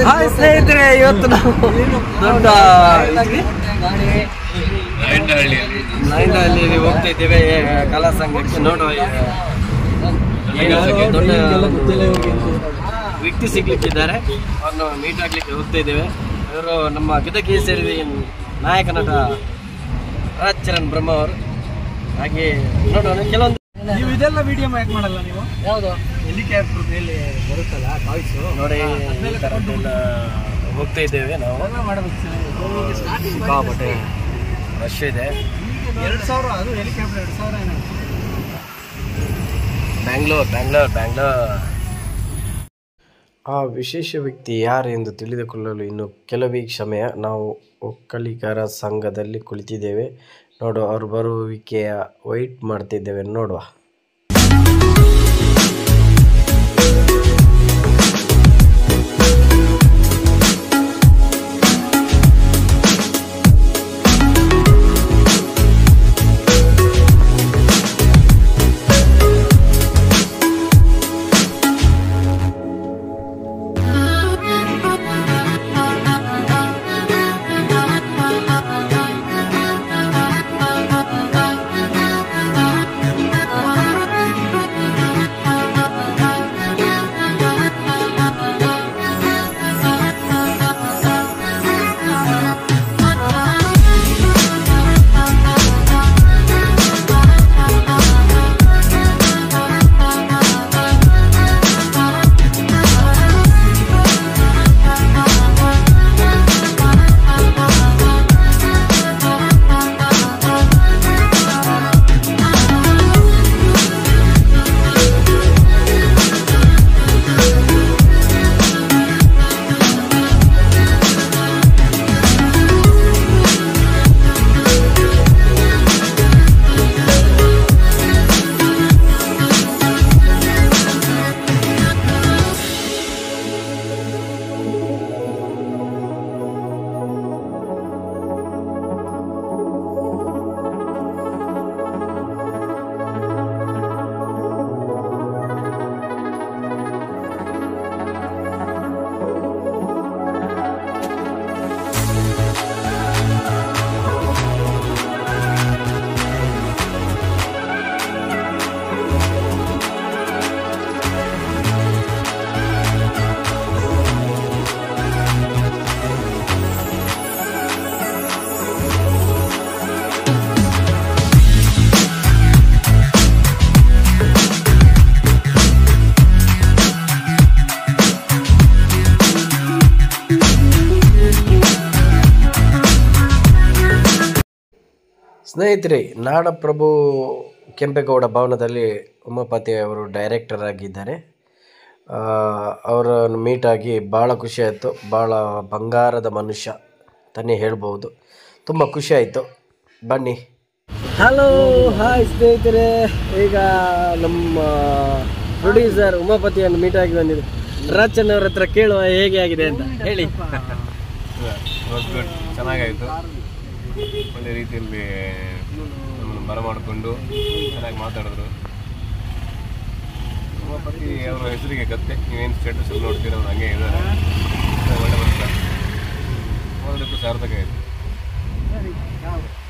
hi ಸ್ನೇಹಿತರೆ ಇವತ್ತು ನಾವು ದೊಡ್ಡ ನಾಯಿಂಡಹಳ್ಳಿಯಲ್ಲಿ ಹೋಗ್ತಾ ಇದ್ದೇವೆ ಕಲಾ ಸಂಘಕ್ಕೆ ನೋಡುವ ಏನಾಗುತ್ತೆ ದೊಡ್ಡ ವ್ಯಕ್ತಿ ಸಿಗ್ಲಿಕ್ಕಿದ್ದಾರೆ ಅವ್ರನ್ನು ಮೀಟ್ ಆಗ್ಲಿಕ್ಕೆ ಹೋಗ್ತಾ ಇದ್ದೇವೆ ಇವರು ನಮ್ಮ ಗಿದಕಿ ಸೇರಿದ ನಾಯಕ ನಟ ರಾಜ್ ಚರಣ್ ಬ್ರಹ್ಮ ಅವರು ಹಾಗೆ ನೋಡೋಣ ಕೆಲವೊಂದು ನೀವು ಇದೆಲ್ಲ ವಿಡಿಯೋ ಯಾಕೆ ಮಾಡಲ್ಲ ನೀವು ಯಾವುದು ಹೆಲಿಕಾಪ್ಟರ್ ಮೇಲೆ ಬರುತ್ತಲ್ಲ ವಾಯ್ಸು ನೋಡಿ ಈ ಥರದ್ದೆಲ್ಲ ಹೋಗ್ತಾ ಇದ್ದೇವೆ ನಾವು ಎಲ್ಲ ಮಾಡಬೇಕು ಸಿಕ್ಕಾಪಟ್ಟೆ ರಶ್ ಇದೆ ಎರಡು ಸಾವಿರ ಅದು ಹೆಲಿಕಾಪ್ಟರ್ ಎರಡು ಸಾವಿರ ಏನೋ ಬ್ಯಾಂಗ್ಳೂರ್ ಬ್ಯಾಂಗ್ಳೂರ್ ಬ್ಯಾಂಗ್ಳೂರ್ ಆ ವಿಶೇಷ ವ್ಯಕ್ತಿ ಯಾರೆಂದು ತಿಳಿದುಕೊಳ್ಳಲು ಇನ್ನು ಕೆಲವೇ ಸಮಯ ನಾವು ಒಕ್ಕಲಿಗರ ಸಂಘದಲ್ಲಿ ಕುಳಿತಿದ್ದೇವೆ ನೋಡು ಅವರು ಬರುವಿಕೆಯ ವೆಯ್ಟ್ ಮಾಡ್ತಿದ್ದೇವೆ ನೋಡುವ ಸ್ನೇಹಿತರೆ ನಾಡಪ್ರಭು ಕೆಂಪೇಗೌಡ ಭವನದಲ್ಲಿ ಉಮಾಪತಿ ಅವರು ಡೈರೆಕ್ಟರ್ ಆಗಿದ್ದಾರೆ ಆ, ಅವರನ್ನು ಮೀಟ್ ಆಗಿ ಭಾಳ ಖುಷಿ ಆಯಿತು ಭಾಳ ಬಂಗಾರದ ಮನುಷ್ಯ ಅಂತಲೇ ಹೇಳ್ಬೋದು ತುಂಬ ಖುಷಿ ಆಯಿತು ಬನ್ನಿ ಹಲೋ ಹಾಯ್ ಸ್ನೇಹಿತರೆ ಈಗ ನಮ್ಮ ಪ್ರೊಡ್ಯೂಸರ್ ಉಮಾಪತಿಯನ್ನು ಮೀಟ್ ಆಗಿ ಬಂದಿದೆ ರಾಜನ್ ಅವ್ರ ಹತ್ರ ಕೇಳುವ ಹೇಗೆ ಆಗಿದೆ ಅಂತ ಹೇಳಿ ವಾಸ್ ಗುಡ್ ಚೆನ್ನಾಗಾಯಿತು ಒಳ್ಳೆ ರೀತಿಯಲ್ಲಿ ನಮ್ಮನ್ನು ಬರಮಾಡಿಕೊಂಡು ಚೆನ್ನಾಗಿ ಮಾತಾಡಿದ್ರು ಉಮಾಪತಿ ಅವರ ಹೆಸರಿಗೆ ಗತ್ತೆ ನೀವೇನು ಸ್ಟೇಟಸ್ ನೋಡ್ತೀರ ಅವ್ರು ಹಂಗೆ ಇದ್ದಾರೆ ಒಳ್ಳೆ ಮನುಷ್ಯ ಓದಲಿಕ್ಕೂ ಸಾರ್ಥಕ ಆಯಿತು